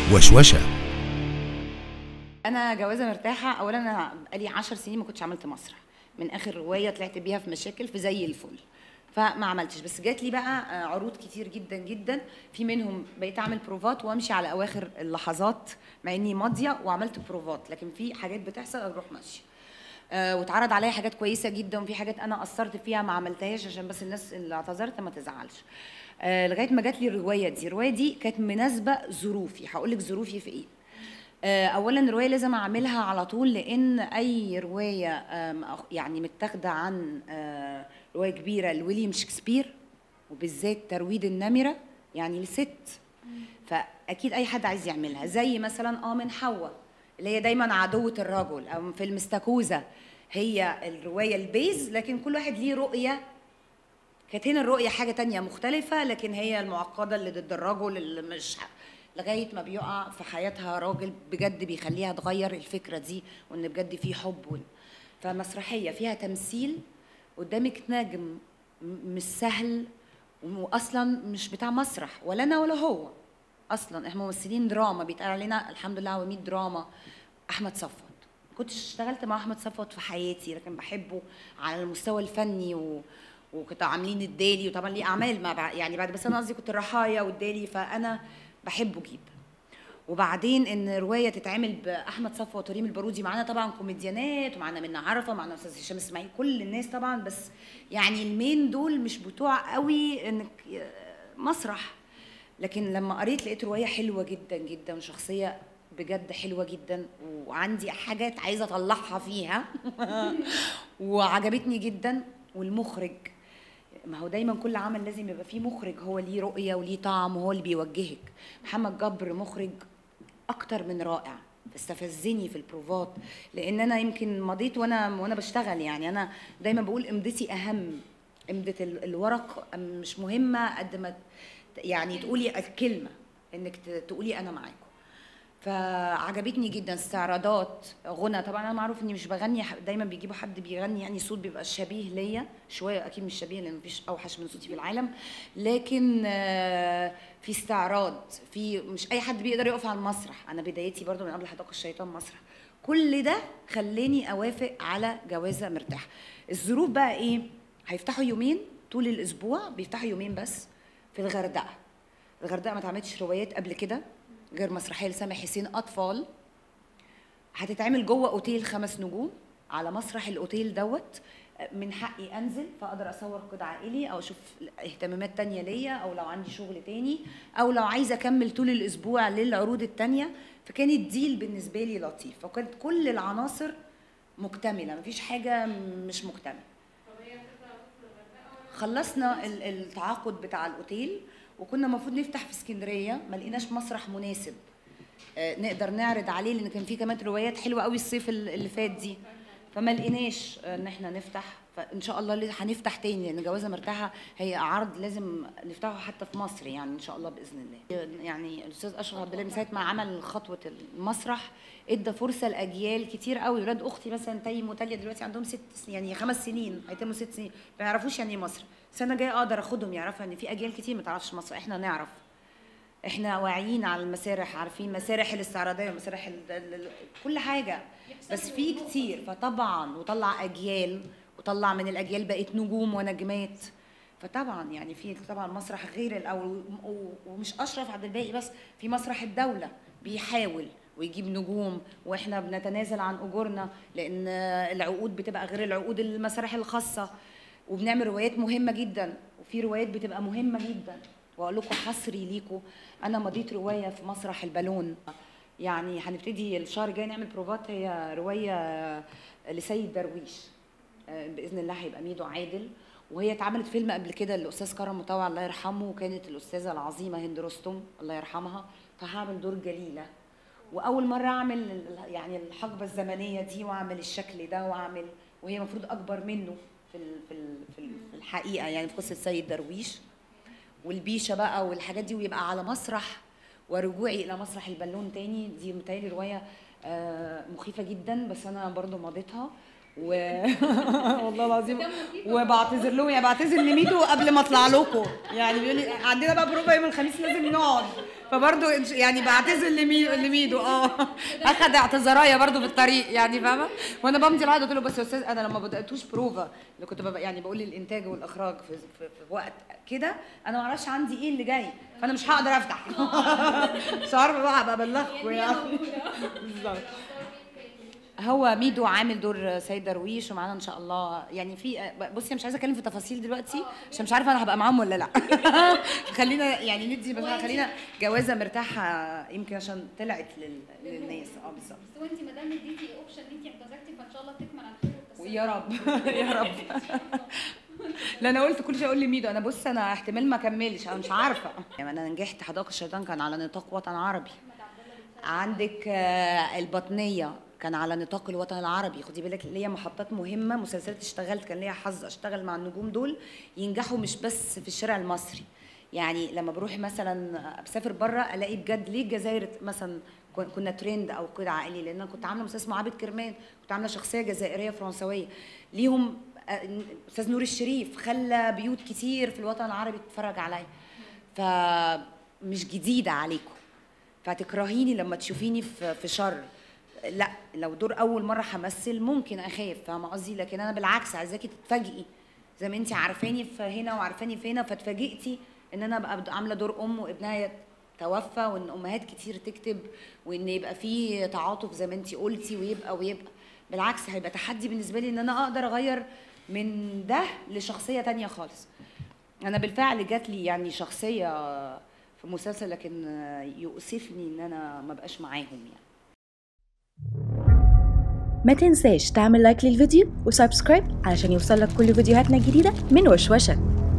وشوشة انا جوازه مرتاحه اولا انا بقالي 10 سنين ما كنتش عملت مسرح من اخر روايه طلعت بيها في مشاكل في زي الفل فما عملتش بس جات لي بقى آه، عروض كتير جدا جدا في منهم بقيت اعمل بروفات وامشي على اواخر اللحظات مع اني ماضيه وعملت بروفات لكن في حاجات بتحصل اروح ماشيه آه، واتعرض عليا حاجات كويسه جدا وفي حاجات انا قصرت فيها ما عملتهاش عشان بس الناس اللي اعتذرت ما تزعلش آه، لغايه ما جات لي الروايه دي الروايه دي كانت مناسبه ظروفي هقول لك ظروفي في ايه آه، اولا الروايه لازم اعملها على طول لان اي روايه آم، أخ- يعني متاخده عن آه، روايه كبيره لويليام شكسبير وبالذات ترويض النمره يعني لست فاكيد اي حد عايز يعملها زي مثلا اه من حواء اللي هي دايما عدوه الرجل او فيلم استاكوزا هي الروايه البيز لكن كل واحد ليه رؤيه كانت هنا الرؤية حاجة تانية مختلفة لكن هي المعقدة اللي ضد الرجل اللي مش لغاية ما بيقع في حياتها راجل بجد بيخليها تغير الفكرة دي وإن بجد في حب وإن- فمسرحية فيها تمثيل قدامك نجم م- مش سهل واصلا مش بتاع مسرح ولا انا ولا هو اصلا احنا ممثلين دراما بيتقال علينا الحمد لله عواميد دراما احمد صفوت ما كنتش اشتغلت مع احمد صفوت في حياتي لكن بحبه على المستوى الفني و... وكنت عاملين الدالي وطبعا ليه اعمال مع بع- يعني بعد بس انا قصدي كنت الرحايا والدالي فانا بحبه جدا وبعدين ان روايه تتعمل باحمد صفوت وريم البارودي معانا طبعا كوميديانات ومعانا منى عرفه معانا استاذ هشام اسماعيل كل الناس طبعا بس يعني المين دول مش بتوع قوي انك مسرح لكن لما قريت لقيت روايه حلوه جدا جدا وشخصيه بجد حلوه جدا وعندي حاجات عايزه اطلعها فيها وعجبتني جدا والمخرج ما هو دايما كل عمل لازم يبقى فيه مخرج هو ليه رؤيه وليه طعم وهو اللي بيوجهك محمد جبر مخرج اكتر من رائع استفزني في البروفات لان انا يمكن مضيت وانا وانا بشتغل يعني انا دايما بقول امضتي اهم امضه ال- الورق مش مهمه قد ما ت- يعني تقولي الكلمه انك ت- تقولي انا معاكم فعجبتني جدا استعراضات غنى طبعا انا معروف اني مش بغني ح- دايما بيجيبوا حد بيغني يعني صوت بيبقى شبيه ليا شويه اكيد مش شبيه لان مفيش اوحش من صوتي في العالم لكن آه، في استعراض في مش اي حد بيقدر يقف على المسرح انا بدايتي برضو من قبل حدائق الشيطان مسرح كل ده خلاني اوافق على جوازه مرتاحه الظروف بقى ايه هيفتحوا يومين طول الاسبوع بيفتحوا يومين بس في الغردقه الغردقه ما اتعملتش روايات قبل كده غير مسرحيه لسامح حسين اطفال هتتعمل جوه اوتيل خمس نجوم على مسرح الاوتيل دوت من حقي انزل فاقدر اصور قطع عائلي او اشوف اهتمامات تانية ليا او لو عندي شغل تاني او لو عايزه اكمل طول الاسبوع للعروض التانية فكانت ديل بالنسبه لي لطيف وكانت كل العناصر مكتمله مفيش حاجه مش مكتمله خلصنا ال- التعاقد بتاع الاوتيل وكنا المفروض نفتح في اسكندريه ما لقيناش مسرح مناسب آه، نقدر نعرض عليه لان كان في كمان روايات حلوه قوي الصيف ال- اللي فات دي فما لقيناش آه، ان احنا نفتح فان شاء الله ليه- هنفتح تاني لان جوازه مرتاحه هي عرض لازم نفتحه حتى في مصر يعني ان شاء الله باذن الله يعني الاستاذ اشرف عبد الله من ساعه ما عمل خطوه المسرح ادى فرصه لاجيال كتير قوي ولاد اختي مثلا تيم وتاليا دلوقتي عندهم ست سنين يعني خمس سنين هيتموا ست سنين ما يعرفوش يعني ايه مصر السنه الجايه اقدر اخدهم يعرفوا ان في اجيال كتير ما تعرفش مصر احنا نعرف احنا واعيين على المسارح عارفين مسارح الاستعراضيه ومسارح ال- ال- ال- كل حاجه بس في كتير فطبعا وطلع اجيال وطلع من الاجيال بقت نجوم ونجمات فطبعا يعني في طبعا مسرح غير الاول و- ومش اشرف عبد الباقي بس في مسرح الدوله بيحاول ويجيب نجوم واحنا بنتنازل عن اجورنا لان العقود بتبقى غير العقود المسارح الخاصه وبنعمل روايات مهمه جدا وفي روايات بتبقى مهمه جدا واقول لكم حصري ليكم انا مضيت روايه في مسرح البالون يعني هنبتدي الشهر الجاي نعمل بروفات هي روايه لسيد درويش آه، باذن الله هيبقى ميدو عادل وهي اتعملت فيلم قبل كده للاستاذ كرم مطوع الله يرحمه وكانت الاستاذه العظيمه هند رستم الله يرحمها فهعمل دور جليله واول مره اعمل ال- يعني الحقبه الزمنيه دي واعمل الشكل ده واعمل وهي المفروض اكبر منه في ال- في ال- في ال- في الحقيقه يعني في قصه سيد درويش والبيشه بقى والحاجات دي ويبقى على مسرح ورجوعي الى مسرح البالون تاني دي متهيألي روايه آه، مخيفه جدا بس انا برضو مضيتها و والله العظيم وبعتذر لهم يعني بعتذر لميدو قبل ما اطلع لكم يعني بيقول لي عندنا بقى بروفا يوم الخميس لازم نقعد فبرضه إنش- يعني بعتذر لميدو لميدو اه اخد اعتذارايا برضه في الطريق يعني فاهمه وانا بمضي العقد قلت له بس يا استاذ انا لما بداتوش بروفا اللي كنت ببقى يعني بقول للانتاج والاخراج في, في, في وقت كده انا ما اعرفش عندي ايه اللي جاي فانا مش هقدر افتح مش عارفه بقى هبقى ابلغكم يعني بالظبط هو ميدو عامل دور سيد درويش ومعانا ان شاء الله يعني في بصي مش عايزه اتكلم في تفاصيل دلوقتي عشان مش عارفه انا هبقى معاهم ولا لا خلينا يعني ندي بس خلينا جوازه مرتاحه يمكن عشان طلعت لل... للناس اه بالظبط بس وانت ما دام اديتي اوبشن ان انت اعتذرتي فان شاء الله تكمل على خير والتسامح. يا رب يا رب لا انا قلت كل شيء اقول لميدو انا بص انا احتمال ما اكملش انا مش عارفه يعني انا نجحت حدائق الشيطان كان على نطاق وطن عربي عندك آه، البطنيه كان على نطاق الوطن العربي خدي بالك ليا محطات مهمه مسلسلات اشتغلت كان ليا حظ اشتغل مع النجوم دول ينجحوا مش بس في الشارع المصري يعني لما بروح مثلا بسافر بره الاقي بجد ليه الجزائر مثلا كن- كنا ترند او كده عائلي لان انا كنت عامله مسلسل اسمه عابد كرمان كنت عامله شخصيه جزائريه فرنسويه ليهم آه، استاذ نور الشريف خلى بيوت كتير في الوطن العربي تتفرج عليا فمش جديده عليكم فتكرهيني لما تشوفيني في في شر لا لو دور اول مره همثل ممكن اخاف فاهمه قصدي لكن انا بالعكس عايزاكي تتفاجئي زي ما انت عارفاني في هنا وعارفاني في هنا فاتفاجئتي ان انا ابقى عامله دور ام وابنها توفى وان امهات كتير تكتب وان يبقى في تعاطف زي ما انت قلتي ويبقى ويبقى بالعكس هيبقى تحدي بالنسبه لي ان انا اقدر اغير من ده لشخصيه تانية خالص انا بالفعل جات لي يعني شخصيه في مسلسل لكن يؤسفني ان انا ما بقاش معاهم يعني ما تنساش تعمل لايك للفيديو وسبسكرايب علشان يوصلك كل فيديوهاتنا الجديدة من وشوشة